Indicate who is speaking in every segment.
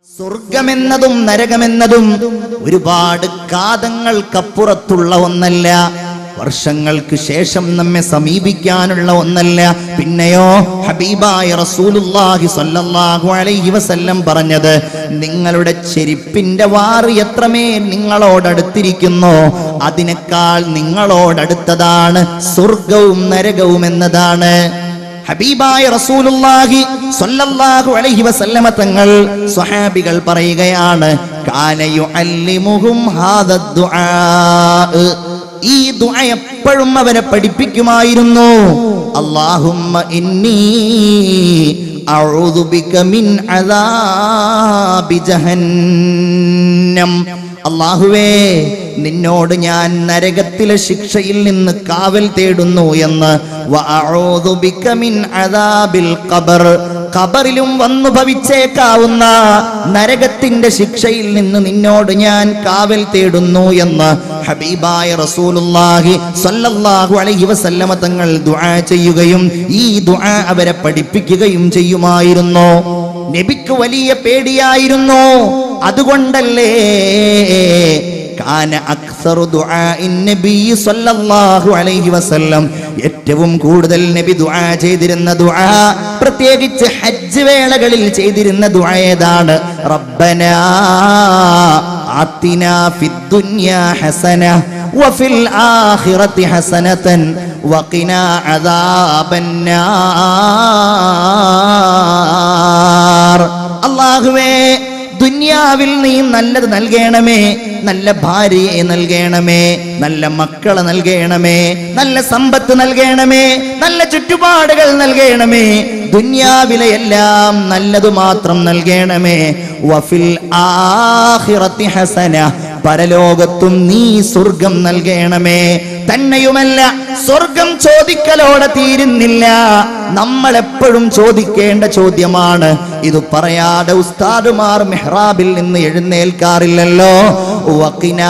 Speaker 1: സ്വർഗമെന്നതും നരകമെന്നതും ഒരുപാട് കാതങ്ങൾക്കപ്പുറത്തുള്ള ഒന്നല്ല വർഷങ്ങൾക്ക് ശേഷം നമ്മെ സമീപിക്കാനുള്ള ഒന്നല്ല പിന്നെയോ ഹബീബായ റസൂലുള്ളാഹി സ്വല്ലല്ലാഹു അലൈഹി വസല്ലം പറഞ്ഞത് നിങ്ങളുടെ ചെരിപ്പിന്റെ വാറ് എത്രമേൽ നിങ്ങളോടടുത്തിരിക്കുന്നോ അതിനേക്കാൾ നിങ്ങളോടടുത്തതാണ് സ്വർഗവും നരകവും എന്നതാണ് ഹബീബായ റസൂലുള്ളാഹി സ്വല്ലല്ലാഹു അലൈഹി വസല്ലമ തങ്ങൾ സ്വഹാബികൾ പറയുകയാണ് കാന യുഅല്ലിമുഹും ഹാദ ദുആ ഈ ദുആ എപ്പോഴും അവരെ പഠിപ്പിക്കുമായിരുന്നു അല്ലാഹുമ്മ ഇന്നി അഊദു ബിക മിൻ അദാബി ജഹന്നം അള്ളാഹുവേ നിന്നോട് ഞാൻ നരകത്തിലെ ശിക്ഷയിൽ നിന്ന് കാവൽ തേടുന്നു എന്ന് വഅഊദു ബിക മിൻ അദാബിൽ ഖബർ ഖബറിലും വന്നു ഭവിച്ചേക്കാവുന്ന നരകത്തിന്റെ ശിക്ഷയിൽ നിന്ന് നിന്നോട് ഞാൻ കാവൽ തേടുന്നു എന്ന് ഹബീബായ റസൂലുള്ളാഹി സ്വല്ലല്ലാഹു അലൈഹി വസല്ലമ തങ്ങൾ ദുആ ചെയ്യുകയും ഈ ദുആ അവരെ പഠിപ്പിക്കുകയും ചെയ്യുമായിരുന്നു നബിക്ക് വലിയ പേടിയായിരുന്നു അതുകൊണ്ടല്ലേ കാന അക്സറു ദുആഇൻ നബി സ്വല്ലല്ലാഹു അലൈഹി വസല്ലം ഏറ്റവും കൂടുതൽ നബി ദുആ ചെയ്തിരുന്ന ദുആ പ്രത്യേകിച്ച് ഹജ്ജ് വേളകളിൽ ചെയ്തിരുന്ന ദുആ ഏതാണ് റബ്ബനാ ആത്തിനാ ഫിദ്ദുനിയാ ഹസന വഫിൽ ആഖിറതി ഹസനതൻ വഖിനാ അദാബന്നാർ അല്ലാഹുവേ ദുന്യാവിൽ നീ നല്ലത് നൽകണമേ നല്ല ഭാര്യയെ നൽകണമേ നല്ല മക്കളെ നൽകണമേ നല്ല സമ്പത്ത് നൽകണമേ നല്ല ചുറ്റുപാടുകൾ നൽകണമേ ദുന്യാവിലെ എല്ലാം നല്ലത് മാത്രം നൽകണമേ വഫിൽ ആഖിറത്തി ഹസന പരലോകത്തും നീ സ്വർഗം നൽകണമേ തന്നെയുമല്ല സ്വർഗം ചോദിക്കലോടെ തീരുന്നില്ല നമ്മൾ എപ്പോഴും ചോദിക്കേണ്ട ചോദ്യമാണ് ഇത് പറയാതെ ഉസ്താദുമാർ മെഹ്റാബിൽ നിന്ന് എഴുന്നേൽക്കാറില്ലല്ലോ വക്കിനാ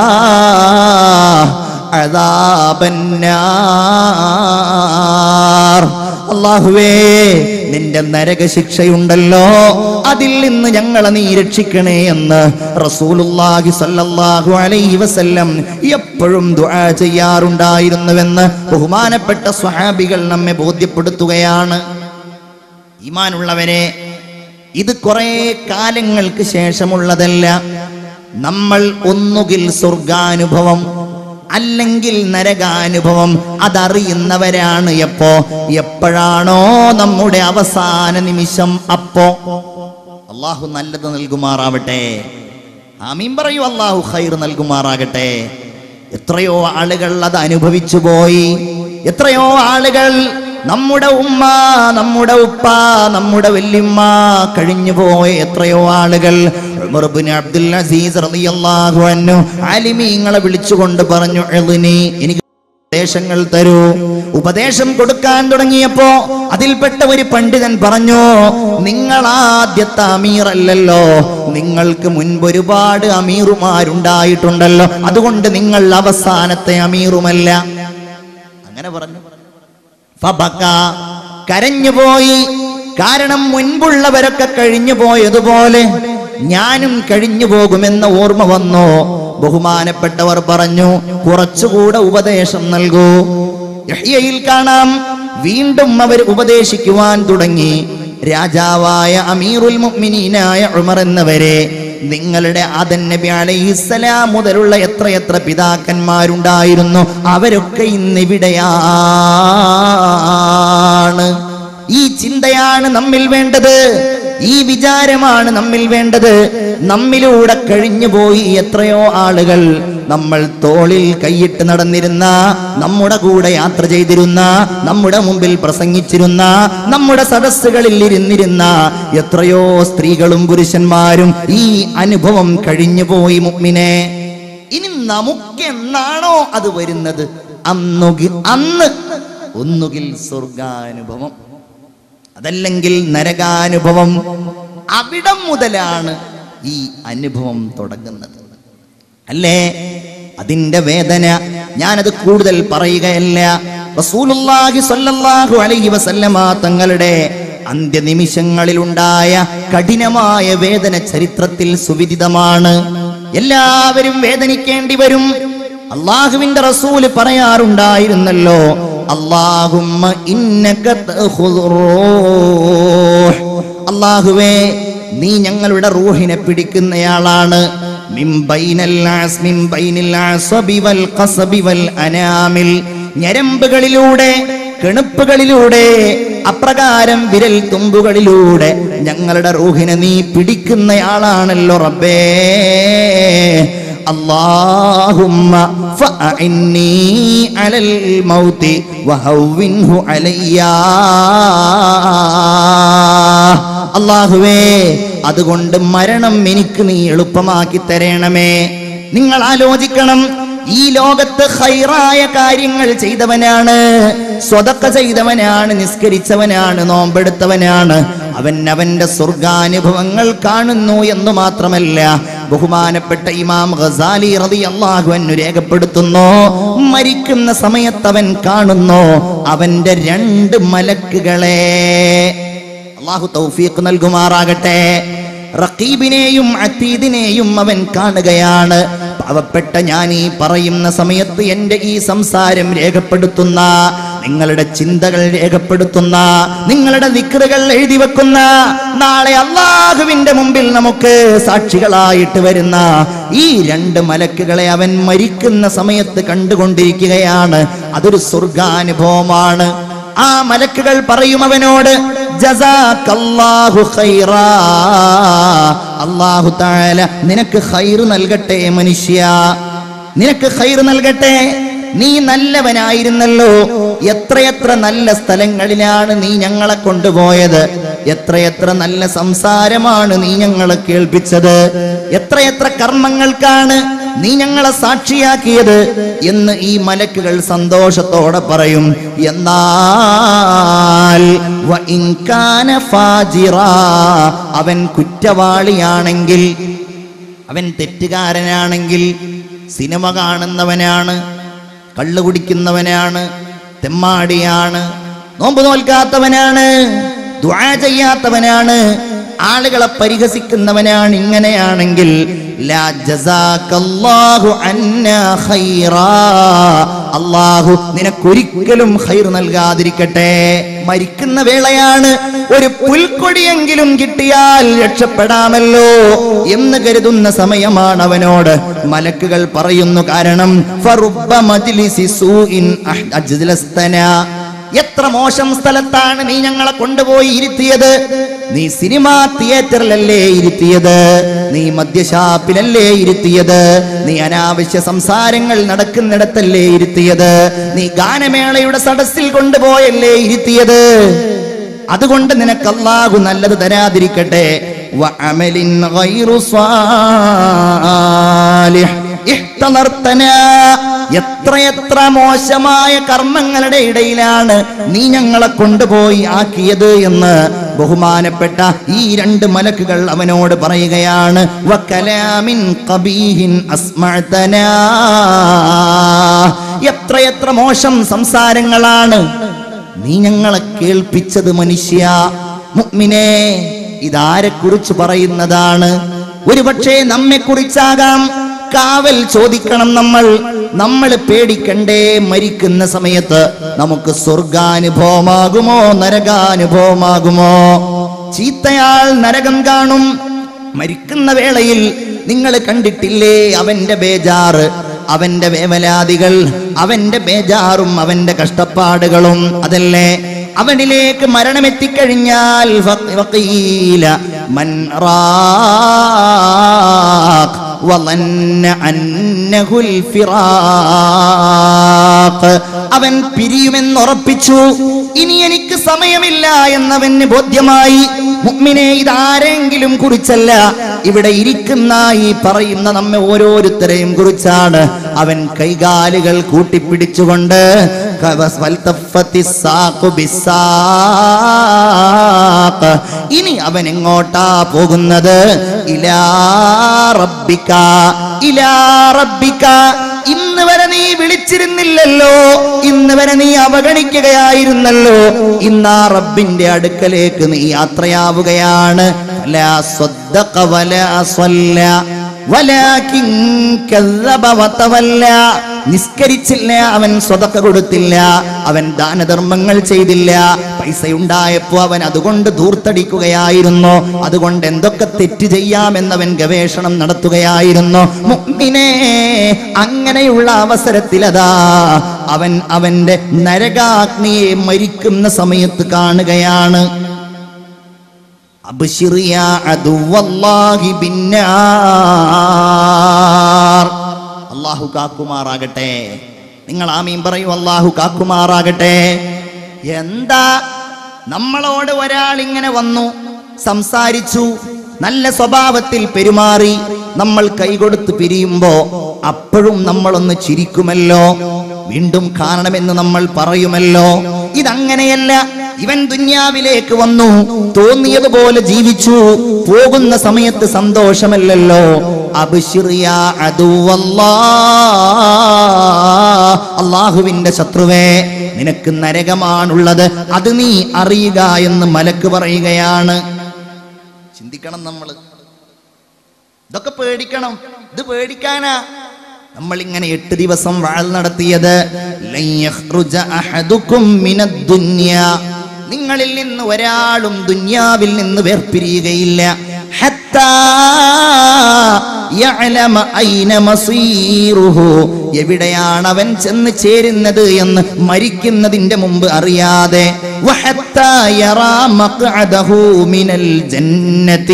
Speaker 1: അദാബന്നാർ അള്ളാഹുവേ നിന്റെ നരകശിക്ഷയുണ്ടല്ലോ അതിൽ നിന്ന് ഞങ്ങളെ നീ രക്ഷിക്കണേ എന്ന് റസൂലുള്ളാഹി സ്വല്ലല്ലാഹു അലൈഹി വസല്ലം എപ്പോഴും ദുആ ചെയ്യാറുണ്ടായിരുന്നുവെന്ന് ബഹുമാനപ്പെട്ട സ്വഹാബികൾ നമ്മെ ബോധ്യപ്പെടുത്തുകയാണ് ഈമാനുള്ളവരെ ഇത് കുറെ കാലങ്ങൾക്ക് ശേഷമുള്ളതല്ല നമ്മൾ ഒന്നുകിൽ സ്വർഗാനുഭവം അല്ലെങ്കിൽ നരകാനുഭവം അതറിയുന്നവരാണ് എപ്പോ എപ്പോഴാണോ നമ്മുടെ അവസാന നിമിഷം അപ്പോ അള്ളാഹു നല്ലത് നൽകുമാറാവട്ടെ ആമീൻ പറയൂ അള്ളാഹു ഖൈർ നൽകുമാറാകട്ടെ എത്രയോ ആളുകൾ അത് അനുഭവിച്ചു പോയി എത്രയോ ആളുകൾ നമ്മുടെ ഉമ്മ നമ്മുടെ ഉപ്പ നമ്മുടെ വല്യമ്മ കഴിഞ്ഞു പോയ എത്രയോ ആളുകൾ ഉമർ ഇബ്നു അബ്ദുൽ അസീസ് റളിയല്ലാഹു അൻഹു ആലിമീങ്ങളെ വിളിച്ചുകൊണ്ട് പറഞ്ഞു എളിനി എനിക്ക് ഉപദേശങ്ങൾ തരൂ ഉപദേശം കൊടുക്കാൻ തുടങ്ങിയപ്പോ അതിൽപ്പെട്ട ഒരു പണ്ഡിതൻ പറഞ്ഞു നിങ്ങൾ ആദ്യത്തെ അമീറല്ലല്ലോ നിങ്ങൾക്ക് മുൻപ് ഒരുപാട് അമീറുമാരുണ്ടായിട്ടുണ്ടല്ലോ അതുകൊണ്ട് നിങ്ങൾ അവസാനത്തെ അമീറുമല്ല അങ്ങനെ പറഞ്ഞു ഫബക കരഞ്ഞുപോയി കാരണം മുൻപുള്ളവരൊക്കെ കഴിഞ്ഞു പോയതുപോലെ ഞാനും കഴിഞ്ഞു പോകുമെന്ന ഓർമ്മ വന്നു ബഹുമാനപ്പെട്ടവർ പറഞ്ഞു കുറച്ചുകൂടെ ഉപദേശം നൽകൂ യഹ്യയിൽ കാണാം വീണ്ടും അവർ ഉപദേശിക്കുവാൻ തുടങ്ങി രാജാവായ അമീറുൽ മുഅ്മിനീനായ ഉമർ എന്നവരെ നിങ്ങളുടെ ആദൻ നബി അലൈഹിസ്സലാം മുതലുള്ള എത്രയെത്ര പിതാക്കന്മാരുണ്ടായിരുന്നു അവരൊക്കെ ഇന്നിവിടെയാണ് ഈ ചിന്തയാണ് നമ്മിൽ വേണ്ടത് ഈ വിചാരമാണ് നമ്മിൽ വേണ്ടത് നമ്മിലൂടെ കഴിഞ്ഞുപോയി എത്രയോ ആളുകൾ നമ്മൾ തോളിൽ കൈയിട്ട് നടന്നിരുന്ന നമ്മുടെ കൂടെ യാത്ര ചെയ്തിരുന്ന നമ്മുടെ മുമ്പിൽ പ്രസംഗിച്ചിരുന്ന നമ്മുടെ സദസ്സുകളിൽ ഇരുന്നിരുന്ന എത്രയോ സ്ത്രീകളും പുരുഷന്മാരും ഈ അനുഭവം കഴിഞ്ഞുപോയി മുമ്മിനെ ഇനി നമുക്ക് എന്നാണോ അത് വരുന്നത് അന്നുകിൽ അന്ന് ഒന്നുകിൽ സ്വർഗാനുഭവം അതല്ലെങ്കിൽ നരകാനുഭവം അവിടം മുതലാണ് ഈ അനുഭവം തുടങ്ങുന്നത് അല്ലേ അതിന്റെ വേദന ഞാനത് കൂടുതൽ പറയുകയല്ല റസൂലുള്ളാഹി സ്വല്ലല്ലാഹു അലൈഹി വസല്ലമ തങ്ങളുടെ അന്ത്യനിമിഷങ്ങളിലുണ്ടായ കഠിനമായ വേദന ചരിത്രത്തിൽ സുവിദിതമാണ് എല്ലാവരും വേദനിക്കേണ്ടി വരും അള്ളാഹുവിന്റെ റസൂല് പറയാറുണ്ടായിരുന്നല്ലോ അള്ളാഹുമ്മ ഇന്നക തഖുദുർ റൂഹ്. അള്ളാഹുവേ നീ ഞങ്ങളുടെ റൂഹിനെ പിടിക്കുന്നയാളാണ് മിൻ ബൈനൽ ആസ് മിൻ ബൈനിൽ ആസബി വൽ ഖസബി വൽ അനാമിൽ ഞരമ്പുകളിലൂടെ കിണുപ്പുകളിലൂടെ അപ്രകാരം വിരൽ തുമ്പുകളിലൂടെ ഞങ്ങളുടെ റൂഹിനെ നീ പിടിക്കുന്നയാളാണല്ലോ റബ്ബേ اللهم فأعني على الموت وهونه علي അള്ളാഹുവേ അതുകൊണ്ട് മരണം എനിക്ക് നീ എളുപ്പമാക്കി തരണമേ നിങ്ങൾ ആലോചിക്കണം ഈ ലോകത്ത് ഹൈറായ കാര്യങ്ങൾ ചെയ്തവനാണ് സ്വതക്ക ചെയ്തവനാണ് നിസ്കരിച്ചവനാണ് നോമ്പെടുത്തവനാണ് അവൻ അവന്റെ സ്വർഗാനുഭവങ്ങൾ കാണുന്നു എന്ന് മാത്രമല്ല ബഹുമാനപ്പെട്ട ഇമാം ഖസാലി റതി അള്ളാഹു അന്നു രേഖപ്പെടുത്തുന്നു മരിക്കുന്ന സമയത്ത് അവൻ കാണുന്നു അവന്റെ രണ്ട് മലക്കുകളെ അള്ളാഹു തൗഫീഖ് നൽകുമാറാകട്ടെ റഖീബിനെയും അത്തീദിനെയും അവൻ കാണുകയാണ് പാവപ്പെട്ട ഞാൻ ഈ പറയുന്ന സമയത്ത് എൻ്റെ ഈ സംസാരം രേഖപ്പെടുത്തുന്ന നിങ്ങളുടെ ചിന്തകൾ രേഖപ്പെടുത്തുന്ന നിങ്ങളുടെ ദിക്റുകൾ എഴുതി വെക്കുന്ന നാളെ അള്ളാഹുവിന്റെ മുമ്പിൽ നമുക്ക് സാക്ഷികളായിട്ട് വരുന്ന ഈ രണ്ട് മലക്കുകളെ അവൻ മരിക്കുന്ന സമയത്ത് കണ്ടുകൊണ്ടിരിക്കുകയാണ് അതൊരു സ്വർഗാനുഭവമാണ് ആ മലക്കുകൾ പറയും അവനോട് ജസാക്കല്ലാഹു ഖൈറാ അല്ലാഹു തആല നിനക്ക് ഖൈറ് നൽകട്ടെ മനുഷ്യ നിനക്ക് ഖൈറ് നൽകട്ടെ നീ നല്ലവനായിരുന്നല്ലോ എത്രയെത്ര നല്ല സ്ഥലങ്ങളിലാണ് നീ ഞങ്ങളെ കൊണ്ടുപോയത് എത്രയെത്ര നല്ല സംസാരമാണ് നീ ഞങ്ങളെ കേൾപ്പിച്ചത് എത്രയെത്ര കർമ്മങ്ങൾക്കാണ് നീ ഞങ്ങളെ സാക്ഷിയാക്കിയത് എന്ന് ഈ മലക്കുകൾ സന്തോഷത്തോടെ പറയും എന്നാൽ വ ഇൻ കാന ഫാജിറാ, അവൻ കുറ്റവാളിയാണെങ്കിൽ അവൻ തെറ്റുകാരനാണെങ്കിൽ സിനിമ കാണുന്നവനാണ് കള്ളു കുടിക്കുന്നവനാണ് തെമ്മാടിയാണ് നോമ്പ് നോൽക്കാത്തവനാണ് ദ്വാ ചെയ്യാത്തവനാണ് ആളുകളെ പരിഹസിക്കുന്നവനാണ് ഇങ്ങനെയാണെങ്കിൽ ലാ ജസാക്കല്ലാഹു അന്നാ ഖൈറാ. അള്ളാഹു നിനക്കൊരിക്കലും ഖൈർ നൽകാതിരിക്കട്ടെ മരിക്കുന്ന വേളയാണ് ഒരു പുൽക്കൊടിയെങ്കിലും കിട്ടിയാൽ രക്ഷപ്പെടാമല്ലോ എന്ന് കരുതുന്ന സമയമാണ് അവനോട് മലക്കുകൾ പറയുന്നു കാരണം ഫറുബ്ബ മജ്ലിസി സൂഇൻ അഹ് അജ്ലസ്തനാ. എത്ര മോശം സ്ഥലത്താണ് നീ ഞങ്ങളെ കൊണ്ടുപോയി ഇരുത്തിയത് നീ സിനിമാ തിയേറ്ററിലല്ലേ ഇരുത്തിയത് നീ മദ്യഷാപ്പിലല്ലേ ഇരുത്തിയത് നീ അനാവശ്യ സംസാരങ്ങൾ നടക്കുന്നിടത്തല്ലേ ഇരുത്തിയത് നീ ഗാനമേളയുടെ സദസ്സിൽ കൊണ്ടുപോയല്ലേ ഇരുത്തിയത് അതുകൊണ്ട് നിനക്ക് അല്ലാഹു നല്ലത് തരാതിരിക്കട്ടെ വഅമലിൻ ഗൈറു സ്വാലിഹ് ഇഹ്തളർത്തനാ. എത്രയെത്ര മോശമായ കർമ്മങ്ങളുടെ ഇടയിലാണ് നീ ഞങ്ങളെ കൊണ്ടുപോയി ആക്കിയത് എന്ന് ബഹുമാനപ്പെട്ട ഈ രണ്ട് മലക്കുകൾ അവനോട് പറയുകയാണ് വക്കലാമിൻ ഖബീഹിൻ അസ്മഅതനാ. എത്രയെത്ര മോശം സംസാരങ്ങളാണ് നീ ഞങ്ങളെ കേൾപ്പിച്ചത് മനുഷ്യ മുഅ്മിനേ ഇതാരെ കുറിച്ച് പറയുന്നതാണ് ഒരുപക്ഷെ നമ്മെ കുറിച്ചാകാം കാവൽ ചോദിക്കണം നമ്മൾ നമ്മൾ പേടിക്കണ്ടേ മരിക്കുന്ന സമയത്ത് നമുക്ക് സ്വർഗാനുഭവമാകുമോ നരകാനുഭവമാകുമോ ചീത്തയാൾ നരകം കാണും മരിക്കുന്ന വേളയിൽ നിങ്ങൾ കണ്ടിട്ടില്ലേ അവന്റെ ബേജാറ് അവന്റെ വേവലാതികൾ അവന്റെ ബേജാറും അവന്റെ കഷ്ടപ്പാടുകളും അതല്ലേ അവനിലേക്ക് മരണമെത്തിക്കഴിഞ്ഞാൽ ഫ- ഫഖീല മൻ റാഖ് വളന്ന അന്നഹുൽ ഫിറാഖ് അവൻ പിരിയുമെന്നുറപ്പിച്ചു ഇനി എനിക്ക് സമയമില്ല എന്നവന് ബോധ്യമായി മുഅ്മിനെ ഇതാരെങ്കിലും കുറിച്ചല്ല ഇവിടെ ഇരിക്കുന്ന ഈ പറയുന്ന നമ്മെ ഓരോരുത്തരെയും കുറിച്ചാണ് അവൻ കൈകാലുകൾ കൂട്ടിപ്പിടിച്ചുകൊണ്ട് ക- വൽതഫത്തി സാഖു ബിസ്സാഖ്. ഇനി അവൻ എങ്ങോട്ടാ പോകുന്നത് ഇലാ റബ്ബിക ഇലാ റബ്ബിക ഇന്ന് വരെ നീ വിളിച്ചിരുന്നില്ലല്ലോ ഇന്ന് വരെ നീ അവഗണിക്കുകയായിരുന്നല്ലോ ഇന്ന് ആ റബ്ബിന്റെ അടുക്കലേക്ക് നീ യാത്രയാവുകയാണ് ഫലാ സ്വദ്ദഖ വലാ സ്വല്ല വലാകിൻ കذب വതവല്ല നിസ്കരിച്ചില്ല അവൻ സ്വതക്ക കൊടുത്തില്ല അവൻ ദാനധർമ്മങ്ങൾ ചെയ്തില്ല പൈസ ഉണ്ടായപ്പോ അവൻ അതുകൊണ്ട് ധൂർത്തടിക്കുകയായിരുന്നു അതുകൊണ്ട് എന്തൊക്കെ തെറ്റ് ചെയ്യാമെന്നവൻ ഗവേഷണം നടത്തുകയായിരുന്നു മുഅ്മിനേ അങ്ങനെയുള്ള അവസരത്തിലതാ അവൻ അവന്റെ നരകാഗ്നിയെ മരിക്കുന്ന സമയത്ത് കാണുകയാണ് അബ്ശിർ യാ അദുവല്ലാഹി ബിന്നാർ അള്ളാഹു കാക്കുമാറാകട്ടെ നിങ്ങൾ ആമീൻ പറയൂ അള്ളാഹു കാക്കുമാറാകട്ടെ എന്താ നമ്മളോട് ഒരാൾ ഇങ്ങനെ വന്നു സംസാരിച്ചു നല്ല സ്വഭാവത്തിൽ പെരുമാറി നമ്മൾ കൈകൊടുത്ത് പിരിയുമ്പോ അപ്പോഴും നമ്മളൊന്ന് ചിരിക്കുമല്ലോ വീണ്ടും കാണണമെന്ന് നമ്മൾ പറയുമല്ലോ ഇതങ്ങനെയല്ല ഇവൻ ദുന്യാവിലേക്ക് വന്നു തോന്നിയതുപോലെ ജീവിച്ചു പോകുന്ന സമയത്ത് സന്തോഷമല്ലല്ലോ അബ്ശിർ യാ അദുവല്ലാ. അള്ളാഹുവിന്റെ ശത്രുവേ നിനക്ക് നരകമാണുള്ളത് അത് നീ അറിയുക എന്ന് മലക്ക് പറയുകയാണ് ചിന്തിക്കണം നമ്മള് ഇതൊക്കെ പേടിക്കണം ഇത് പേടിക്കാനാ നമ്മൾ ഇങ്ങനെ എട്ട് ദിവസം വാൾ നടത്തിയത് ലൻ യഖ്റുജ അഹദുക്കും മിനദ് ദുനിയ. നിങ്ങളിൽ നിന്ന് ഒരാളും ദുന്യാവിൽ നിന്ന് വേർപിരിയുകയില്ല ഹത്താ യഅലമ ഐന മസീറുഹു. എവിടെയാണ് അവൻ ചെന്ന് ചേരുന്നത് എന്ന് മരിക്കുന്നതിന്റെ മുമ്പ് അറിയാതെ വഹത്താ യറാ മഖ്അദഹു മിനൽ ജന്നതി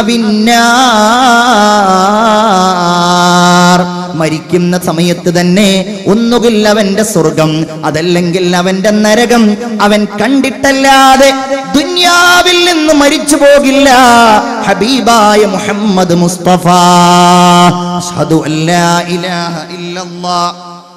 Speaker 1: അവിന്നാർ മരിക്കുന്ന സമയത്ത് തന്നെ ഒന്നുകിൽ അവന്റെ സ്വർഗം അതല്ലെങ്കിൽ അവന്റെ നരകം അവൻ കണ്ടിട്ടല്ലാതെ ദുന്യാവിൽ നിന്ന് മരിച്ചു പോകില്ല ഹബീബായ മുഹമ്മദ് മുസ്തഫ അഷ്ഹദു അല്ലാ ഇലാഹ ഇല്ലല്ലാഹ്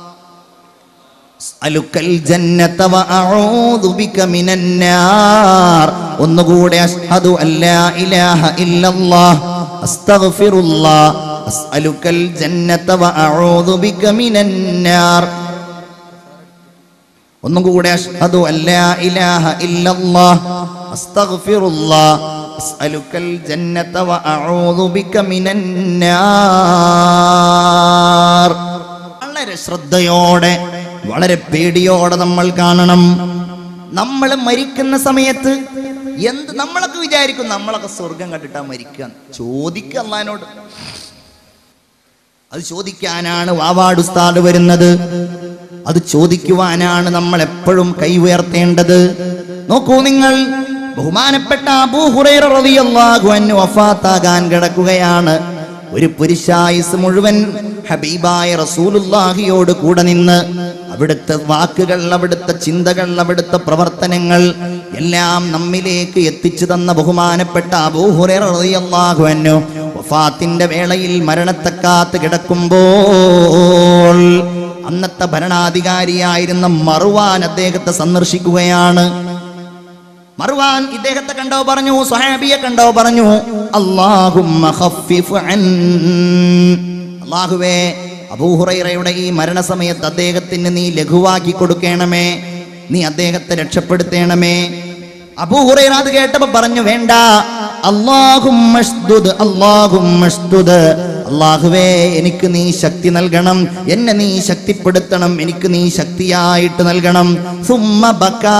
Speaker 1: അലുക്കൽ ജന്നത വഅഊദു ബിക മിനൻ നാർ ഒന്നുകൂടെ അഷ്ഹദു അല്ലാ ഇലാഹ ഇല്ലല്ലാഹ് അസ്തഗ്ഫിറുല്ലാഹ് അസ്അലുക്കൽ ജന്നത വഅഊദു ബിക മിനൻ നാർ ഒന്നുകൂടെ അഷ്ഹദു അല്ലാ ഇലാഹ ഇല്ലല്ലാഹ് അസ്തഗ്ഫിറുല്ലാഹ് അസ്അലുക്കൽ ജന്നത വഅഊദു ബിക മിനൻ നാർ വളരെ ശ്രദ്ധയോടെ വളരെ പേടിയോടെ നമ്മൾ കാണണം നമ്മൾ മരിക്കുന്ന സമയത്ത് എന്ത് നമ്മളൊക്കെ വിചാരിക്കും നമ്മളൊക്കെ സ്വർഗം കണ്ടിട്ടാ മരിക്കുക ചോദിക്കുക അള്ളഹാനോട് അത് ചോദിക്കാനാണ് വാവാട് ഉസ്താദ് വരുന്നത് അത് ചോദിക്കുവാനാണ് നമ്മൾ എപ്പോഴും കൈ ഉയർത്തേണ്ടത് നോക്കൂ നിങ്ങൾ ബഹുമാനപ്പെട്ട അബൂ ഹുറൈറ റളിയല്ലാഹു അൻഹു വഫാത്താകാൻ കിടക്കുകയാണ് ഒരു പുരുഷായുസ് മുഴുവൻ ഹബീബായ റസൂലുള്ളാഹിയോട് കൂടെ നിന്ന് അവിടുത്തെ വാക്കുകൾ അവിടുത്തെ ചിന്തകൾ അവിടുത്തെ പ്രവർത്തനങ്ങൾ എല്ലാം നമ്മിലേക്ക് എത്തിച്ചു തന്ന ബഹുമാനപ്പെട്ട അബൂ ഹുറൈറ റളിയല്ലാഹു അൻഹു വഫാത്തിന്റെ വേളയിൽ മരണത്തെ കാത്ത് കിടക്കുമ്പോൾ അന്നത്തെ ഭരണാധികാരിയായിരുന്ന മറുവാൻ അദ്ദേഹത്തെ സന്ദർശിക്കുകയാണ് മറുവാൻ ഇദ്ദേഹത്തെ കണ്ടോ പറഞ്ഞു സ്വഹാബിയെ കണ്ടോ പറഞ്ഞു അല്ലാഹുമ്മ ഖഫിഫ് അൻ അല്ലാഹുവേ അബൂഹുറൈറയുടെ ഈ മരണസമയത്ത് അദ്ദേഹത്തിന് നീ ലഘുവാക്കി കൊടുക്കണമേ നീ അദ്ദേഹത്തെ രക്ഷപ്പെടുത്തേണമേ അബൂഹുറൈറ അത് കേട്ടപ്പോ പറഞ്ഞു വേണ്ട അല്ലാഹും അല്ലാഹും അള്ളാഹുവേ എനിക്ക് നീ ശക്തി നൽകണം എന്നെ നീ ശക്തിപ്പെടുത്തണം എനിക്ക് നീ ശക്തിയായിട്ട് നൽകണം സുമ്മ ബക്കാ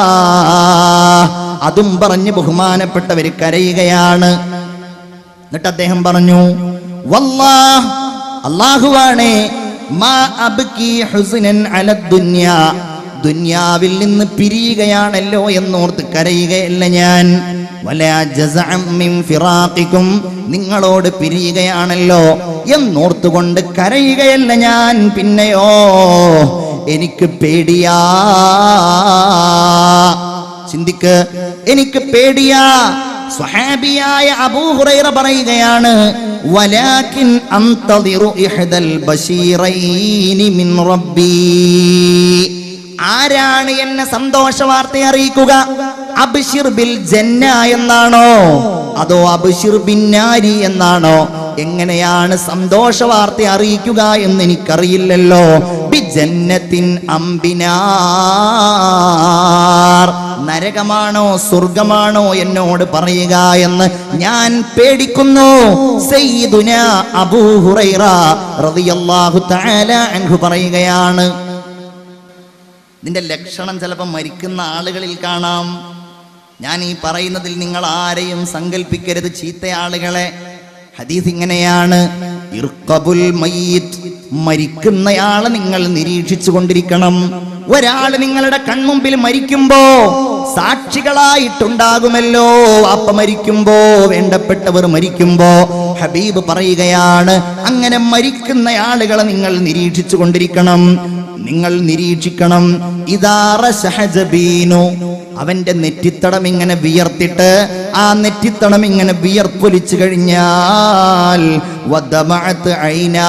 Speaker 1: അതും പറഞ്ഞ് ബഹുമാനപ്പെട്ടവർ കരയുകയാണ് എന്നിട്ട് അദ്ദേഹം പറഞ്ഞു വല്ലാ അള്ളാഹുവാണേ മാ അബ്കി ഹുസ്നൻ അല ദുന്യാ ദുന്യാവിൽ നിന്ന് പിരിയുകയാണല്ലോ എന്നോർത്ത് കരയുകയല്ല ഞാൻ വലാ ജസഅം മിൻ ഫിറാഖിക്കും നിങ്ങളോട് പിരിയുകയാണല്ലോ എന്നോർത്തുകൊണ്ട് കരയുകയല്ല ഞാൻ പിന്നെയോ എനിക്ക് പേടിയാ ചിന്തിക്ക് എനിക്ക് പേടിയാ സ്വഹാബിയായ അബൂഹുറൈറ പറയുകയാണ് വലാകിൻ അന്തദിറു ഇഹ്ദൽ ബശീറൈനി മിൻ റബ്ബി ആരാണ് എന്നെ സന്തോഷ വാർത്ത അറിയിക്കുക അബ്ഷിർ ബിൽ ജന്ന എന്നാണോ അതോ അബ്ഷിർ ബിൻ നാരി എന്നാണോ എങ്ങനെയാണ് സന്തോഷ വാർത്ത അറിയിക്കുക എന്ന് എനിക്കറിയില്ലല്ലോ ബിജന്നത്തിൻ അമ്പിനാർ നരകമാണോ സ്വർഗമാണോ എന്നോട് പറയുക എന്ന് ഞാൻ പേടിക്കുന്നു സയ്യിദുന അബൂ ഹുറൈറ റളിയല്ലാഹു തആല അൻഹു പറയുകയാണ് ഇതിന്റെ ലക്ഷണം ചിലപ്പോൾ മരിക്കുന്ന ആളുകളിൽ കാണാം ഞാൻ ഈ പറയുന്നതിൽ നിങ്ങൾ ആരെയും സങ്കല്പിക്കരുത് ചീത്ത ആളുകളെ ഹദീസ് ഇങ്ങനെയാണ് ഇർക്കബുൽ മയ്യിത്ത് മരിക്കുന്നയാളെ നിങ്ങൾ നിരീക്ഷിച്ചു കൊണ്ടിരിക്കണം ഒരാള് നിങ്ങളുടെ കൺമുമ്പിൽ മരിക്കുമ്പോ സാക്ഷികളായിട്ടുണ്ടാകുമല്ലോ അപ്പ മരിക്കുമ്പോ വേണ്ടപ്പെട്ടവർ മരിക്കുമ്പോ ഹബീബ് പറയുകയാണ് അങ്ങനെ മരിക്കുന്ന ആളുകളെ നിങ്ങൾ നിരീക്ഷിച്ചു കൊണ്ടിരിക്കണം നിങ്ങൾ നിരീക്ഷിക്കണം ഇതാറ സഹജബീനു അവന്റെ നെറ്റിത്തടം ഇങ്ങനെ വിയർത്തിട്ട് ആ നെറ്റിത്തടം ഇങ്ങനെ വിയർപ്പൊലിച്ചു കഴിഞ്ഞാൽ വദമഅത്ത് ഐനാ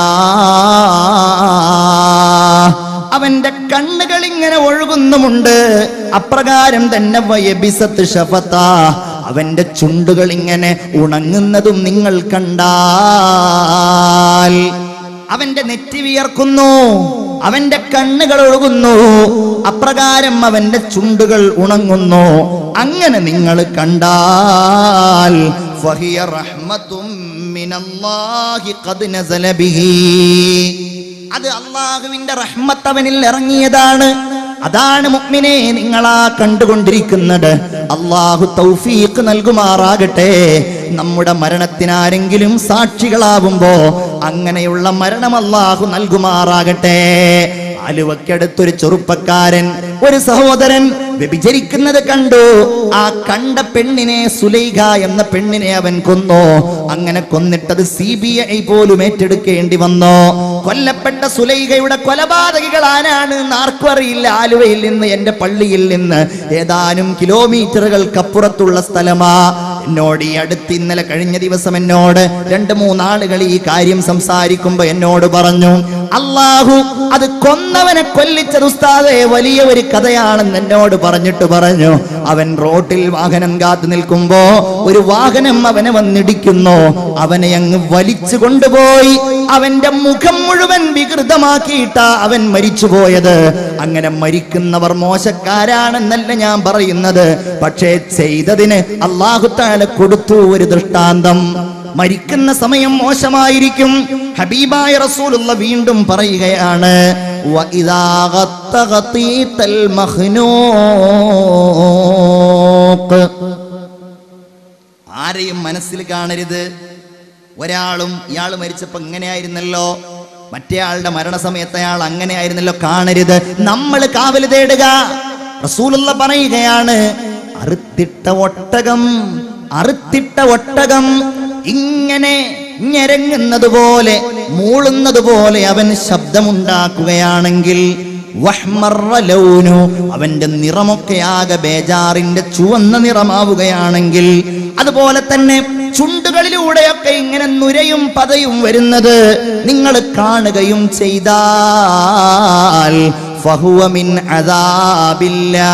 Speaker 1: അവന്റെ കണ്ണുകൾ ഇങ്ങനെ ഒഴുകുന്നുമുണ്ട് അപ്രകാരം തന്നെ വയബിസത്ത് ഷഫത്ത അവന്റെ ചുണ്ടുകൾ ഇങ്ങനെ ഉണങ്ങുന്നതും നിങ്ങൾ കണ്ടാൽ അവന്റെ നെറ്റി വിയർക്കുന്നു അവന്റെ കണ്ണുകൾ ഒഴുകുന്നു അപ്രകാരം അവന്റെ ചുണ്ടുകൾ ഉണങ്ങുന്നു അങ്ങനെ നിങ്ങൾ കണ്ടാൽ ഫഹിയ റഹ്മത്തും മിനല്ലാഹി ഖദ് നസല ബിഹി അത് അള്ളാഹുവിന്റെ റഹ്മത്ത് അവനിൽ ഇറങ്ങിയതാണ് അതാണ് മുഅ്മിനെ നിങ്ങളാ കണ്ടുകൊണ്ടിരിക്കുന്നത് അള്ളാഹു തൗഫീഖ് നൽകുമാറാകട്ടെ നമ്മുടെ മരണത്തിനാരെങ്കിലും സാക്ഷികളാവുമ്പോ അങ്ങനെയുള്ള മരണം അള്ളാഹു നൽകുമാറാകട്ടെ ആലുവക്കടുത്തൊരു ചെറുപ്പക്കാരൻ ഒരു സഹോദരൻ വ്യഭിചരിക്കുന്നത് കണ്ടു ആ കണ്ട പെണ്ണിനെ സുലൈഖ എന്ന പെണ്ണിനെ അവൻ കൊന്നു അങ്ങനെ കൊന്നിട്ടത് സി ബി ഐ പോലും ഏറ്റെടുക്കേണ്ടി വന്നു കൊല്ലപ്പെട്ട സുലൈഖയുടെ കൊലപാതകികൾ ആരാണ് ആർക്കും അറിയില്ല ആലുവയിൽ നിന്ന് എന്റെ പള്ളിയിൽ നിന്ന് ഏതാനും കിലോമീറ്ററുകൾക്കപ്പുറത്തുള്ള സ്ഥലമാ എന്നോട് ഈ അടുത്ത് ഇന്നലെ കഴിഞ്ഞ ദിവസം എന്നോട് രണ്ട് മൂന്നാളുകൾ ഈ കാര്യം സംസാരിക്കുമ്പോ എന്നോട് പറഞ്ഞു അള്ളാഹു അത് കൊന്നവനെ കൊല്ലിച്ചത് ഉസ്താദെ വലിയ ഒരു കഥയാണെന്ന് എന്നോട് പറഞ്ഞിട്ട് പറഞ്ഞു അവൻ റോട്ടിൽ വാഹനം കാത്തു നിൽക്കുമ്പോ ഒരു വാഹനം അവനെ വന്നിടിക്കുന്നു അവനെ അങ്ങ് വലിച്ചു കൊണ്ടുപോയി അവന്റെ മുഖം മുഴുവൻ വികൃതമാക്കിയിട്ട അവൻ മരിച്ചുപോയത് അങ്ങനെ മരിക്കുന്നവർ മോശക്കാരാണെന്നല്ല ഞാൻ പറയുന്നത് പക്ഷേ ചെയ്തതിന് അള്ളാഹുത്താല കൊടുത്തു ഒരു ദൃഷ്ടാന്തം മരിക്കുന്ന സമയം മോശമായിരിക്കും ഹബീബായ റസൂലുള്ള വീണ്ടും പറയുകയാണ് وَإِذَا غَطَّ غَطِيطَ الْمَخْنُوقِ ആരെയും മനസ്സിൽ കാണരുത് ഒരാളും ഇയാൾ മരിച്ചപ്പോ ഇങ്ങനെയായിരുന്നല്ലോ മറ്റേ ആളുടെ മരണസമയത്ത് അയാൾ അങ്ങനെയായിരുന്നല്ലോ കാണരുത് നമ്മൾ കാവല് തേടുക റസൂലുള്ള പറയുകയാണ് അറുത്തിട്ട ഒട്ടകം അറുത്തിട്ട ഒട്ടകം ഇങ്ങനെ ഞെരങ്ങുന്നത് പോലെ മൂളുന്നത് പോലെ അവൻ ശബ്ദമുണ്ടാക്കുകയാണെങ്കിൽ വഹ്മറ ലൗനു അവന്റെ നിറമൊക്കെ ആകെ ബേജാറിന്റെ ചുവന്ന നിറമാവുകയാണെങ്കിൽ അതുപോലെ തന്നെ ചുണ്ടുകളിലൂടെയൊക്കെ ഇങ്ങനെ നുരയും പതയും വരുന്നത് നിങ്ങൾ കാണുകയും ചെയ്താൽ ഫഹുവ മിൻ അദാബില്ലാ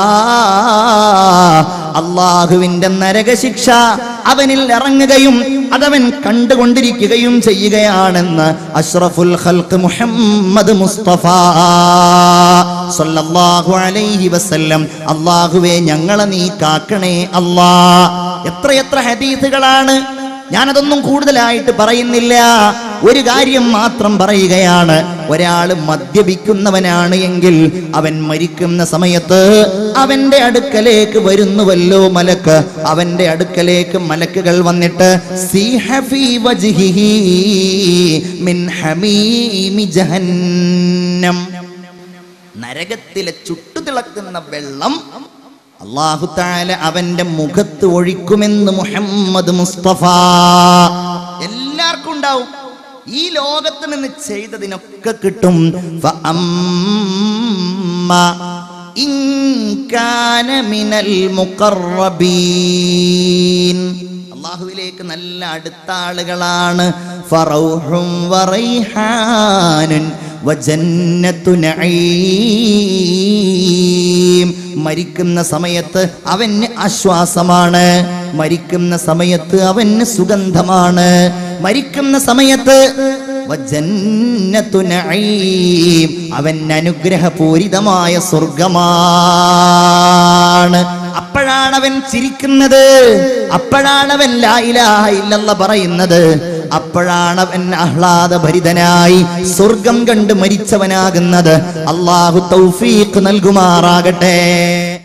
Speaker 1: അള്ളാഹുവിന്റെ നരകശിക്ഷ അവനിൽ ഇറങ്ങുകയും അതവൻ കണ്ടുകൊണ്ടിരിക്കുകയും ചെയ്യുകയാണെന്ന് അഷ്റഫുൽ ഖൽഖ് മുഹമ്മദ് മുസ്തഫ സല്ലല്ലാഹു അലൈഹി വസല്ലം അള്ളാഹുവേ ഞങ്ങളെ നീ കാക്കണേ അല്ലാ എത്രയെത്ര ഹദീസുകളാണ് ഞാനതൊന്നും കൂടുതലായിട്ട് പറയുന്നില്ല ഒരു കാര്യം മാത്രം പറയുകയാണ് ഒരാൾ മദ്യപിക്കുന്നവനാണ് എങ്കിൽ അവൻ മരിക്കുന്ന സമയത്ത് അവന്റെ അടുക്കലേക്ക് വരുന്നുവല്ലോ മലക്ക് അവന്റെ അടുക്കലേക്ക് മലക്കുകൾ വന്നിട്ട് "സീഹ ഫീ വജ്ഹിഹി മിൻ ഹമീമി ജഹന്നം നരകത്തിലെ ചുട്ടുതിളക്കുന്ന വെള്ളം അള്ളാഹു താല അവന്റെ മുഖത്ത് ഒഴിക്കുമെന്ന് മുഹമ്മദ് മുസ്തഫ എല്ലാവർക്കും ഉണ്ടാവും ഈ ലോകത്ത് നിന്ന് ചെയ്തതിനൊക്കെ കിട്ടും ഫഅമ്മ ഇൻ കാന മിനൽ മുഖറബീൻ അള്ളാഹുവിലേക്ക് നല്ല അടുത്ത ആളുകളാണ് ഫറൗഹും വറൈഹാനുൻ വജന്നത്തു നഈം മരിക്കുന്ന സമയത്ത് അവന് ആശ്വാസമാണ് മരിക്കുന്ന സമയത്ത് അവന് സുഗന്ധമാണ് മരിക്കുന്ന സമയത്ത് വജന്നത്തു നഈം അവൻ അനുഗ്രഹപൂരിതമായ സ്വർഗമാണ് അപ്പോഴാണ് അവൻ ചിരിക്കുന്നത് അപ്പോഴാണ് അവൻ ലാ ഇലാഹ ഇല്ലല്ല പറയുന്നത് അപ്പോഴാണ് അവൻ ആഹ്ലാദഭരിതനായി സ്വർഗം കണ്ട് മരിച്ചവനാകുന്നത് അള്ളാഹു തൗഫീഖ് നൽകുമാറാകട്ടെ